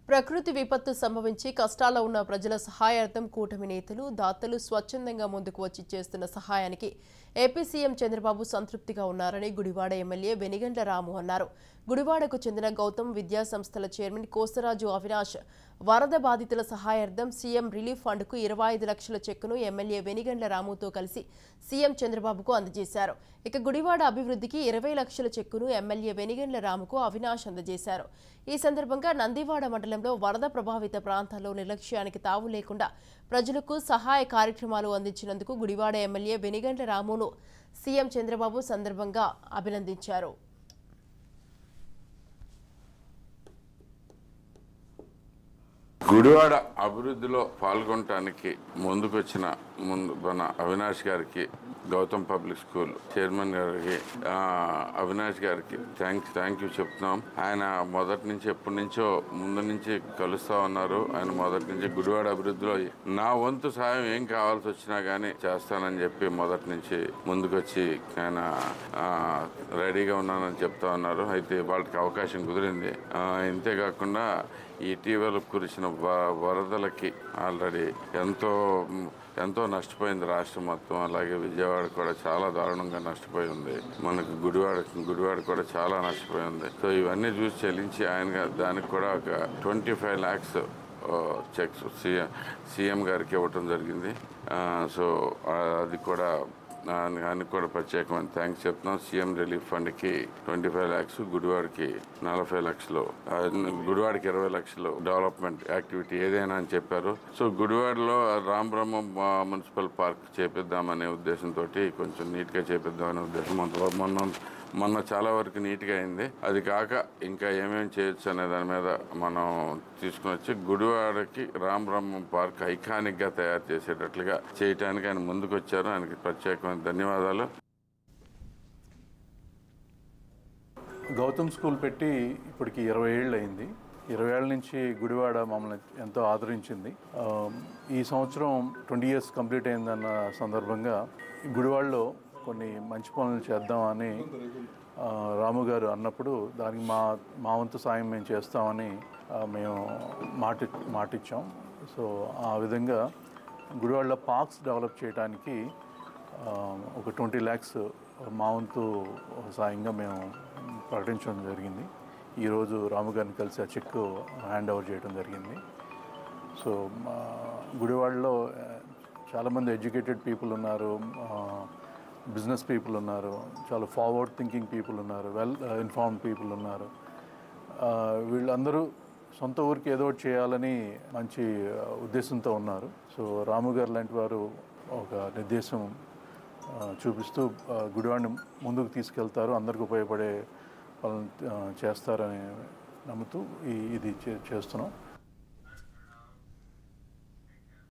ప్రకృతి విపత్తు సంభవించి కష్టాల్లో ఉన్న ప్రజల సహాయార్థం కూటమి నేతలు దాతలు స్వచ్ఛందంగా ముందుకు వచ్చి చేస్తున్న సహాయానికి ఏపీ సీఎం చంద్రబాబు సంతృప్తిగా ఉన్నారని గుడివాడ ఎమ్మెల్యే వెనిగండ్ల రాము అన్నారు గుడివాడకు చెందిన గౌతమ్ విద్యా సంస్థల చైర్మన్ కోసరాజు అవినాష్ వరద బాధితుల సహాయార్థం సీఎం రిలీఫ్ ఫండ్కు ఇరవై ఐదు లక్షల చెక్కును ఎమ్మెల్యే వెనిగండ్ల రాముతో కలిసి సీఎం చంద్రబాబుకు అందజేశారు ఇక గుడివాడ అభివృద్ధికి ఇరవై లక్షల చెక్కును ఎమ్మెల్యే వెనిగండ్ల రాముకు అవినాష్ అందజేశారు ఈ సందర్భంగా నందివాడ మండలంలో వరద ప్రభావిత ప్రాంతాల్లో నిర్లక్ష్యానికి తావు లేకుండా ప్రజలకు సహాయ కార్యక్రమాలు అందించినందుకు గుడివాడ ఎమ్మెల్యే వెనిగండ్ల రామును సీఎం చంద్రబాబు సందర్భంగా అభినందించారు గుడివాడ అభివృద్ధిలో పాల్గొనటానికి ముందుకొచ్చిన ముందు మన అవినాష్ గారికి గౌతమ్ పబ్లిక్ స్కూల్ చైర్మన్ గారికి ఆ, అవినాష్ గారికి థ్యాంక్స్ థ్యాంక్ యూ చెప్తున్నాం ఆయన మొదటి నుంచి ఎప్పటి నుంచో ముందు నుంచి కలుస్తా ఉన్నారు ఆయన మొదటి నుంచి గుడివాడ అభివృద్ధిలో నా వంతు సాయం ఏం కావాల్సి వచ్చినా గానీ చేస్తానని చెప్పి మొదటి నుంచి ముందుకొచ్చి ఆయన ఆ, రెడీగా ఉన్నానని చెప్తా ఉన్నారు అయితే వాళ్ళకి అవకాశం కుదిరింది ఆ, ఇంతేకాకుండా ఇటీవల కురిసిన వ- వరదలకి ఆల్రెడీ ఎంతో ఎంతో నష్టపోయింది రాష్ట్రం మొత్తం అలాగే విజయవాడ కూడా చాలా దారుణంగా నష్టపోయి ఉంది మనకు గుడివాడ గుడివాడ కూడా చాలా నష్టపోయి ఉంది సో ఇవన్నీ చూసి చెల్లించి ఆయన దానికి కూడా ఒక twenty five lakhs cheques CM CM గారికి ఇవ్వటం జరిగింది ఆ, సో ఆ, అది కూడా ఆయనకి కూడా ప్రత్యేకమైన థ్యాంక్స్ చెప్తున్నాం సీఎం రిలీఫ్ ఫండ్కి ట్వంటీ ఫైవ్ ల్యాక్స్ గుడివాడకి నలభై లక్షలు ఆ, గుడివాడకి ఇరవై లక్షలు డెవలప్మెంట్ యాక్టివిటీ ఏదైనా అని చెప్పారు సో గుడివాడలో రామబ్రహ్మ మున్సిపల్ పార్క్ చేపిద్దామనే ఉద్దేశంతో కొంచెం నీట్గా చేపిద్దామనే ఉద్దేశం మొన్న మొన్న మొన్న చాలా వరకు నీట్గా అయింది అది కాక ఇంకా ఏమేమి చేయొచ్చు అనే దాని మీద మనం తీసుకుని వచ్చి గుడివాడకి రామబ్రహ్మం పార్క్ ఐకానిక్గా తయారు చేసేటట్లుగా చేయటానికి ఆయన ముందుకు వచ్చారు ఆయనకి ప్రత్యేకమైన ధన్యవాదాలు గౌతమ్ స్కూల్ పెట్టి ఇప్పటికి ఇరవై ఏళ్ళు అయింది ఇరవై ఏళ్ళ నుంచి గుడివాడ మమ్మల్ని ఎంతో ఆదరించింది ఆ, ఈ సంవత్సరం ట్వంటీ ఇయర్స్ కంప్లీట్ అయిందన్న సందర్భంగా ఈ గుడివాడలో కొన్ని మంచి పనులు చేద్దామని ఆ, రాము గారు అన్నప్పుడు దానికి మా మా వంతు సాయం మేము చేస్తామని ఆ, మేము మాట మాటిచ్చాం సో ఆ విధంగా గుడివాడలో పార్క్స్ డెవలప్ చేయడానికి ఆ, ఒక ట్వంటీ ల్యాక్స్ మా వంతు సాయంగా మేము ప్రకటించడం జరిగింది ఈరోజు రాము గారిని కలిసి ఆ చెక్ హ్యాండ్ ఓవర్ చేయడం జరిగింది సో మా గుడివాడలో ఆ, చాలామంది ఎడ్యుకేటెడ్ పీపుల్ ఉన్నారు బిజినెస్ పీపుల్ ఉన్నారు చాలా ఫార్వర్డ్ థింకింగ్ పీపుల్ ఉన్నారు వెల్ ఇన్ఫార్మ్డ్ పీపుల్ ఉన్నారు ఆ, వీళ్ళందరూ సొంత ఊరికి ఏదో ఒకటి చేయాలని మంచి ఆ, ఉద్దేశంతో ఉన్నారు సో రాము గారు లాంటి వారు ఒక నిర్దేశం ఆ, చూపిస్తూ ఆ, గుడివాడిని ముందుకు తీసుకెళ్తారు అందరికి ఉపయోగపడే వాళ్ళని ఆ, చేస్తారని నమ్ముతూ ఈ ఇది చే- చేస్తున్నాం